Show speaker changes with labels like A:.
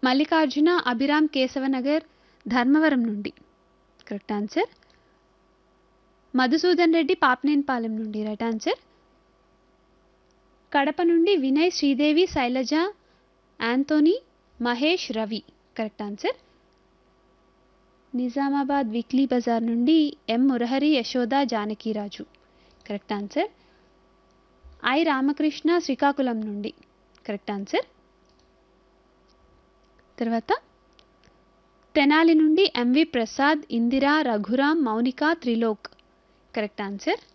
A: మల్లికార్జున అభిరామ్ కేశవనగర్ ధర్మవరం నుండి correct answer Madhusudan Reddy Papanenipalem నుండి right answer Kadapa నుండి Vinay Sridevi Sailaja Anthony Mahesh Ravi correct answer Nizamabad weekly Bazar నుండి M Murahari Yashoda Janakiraju correct answer I Ramakrishna Srikakulam నుండి కరెక్ట్ ఆన్సర్ తర్వాత తెనాలి నుండి MV Prasad Indira Raghuram Mounika Trilok correct answer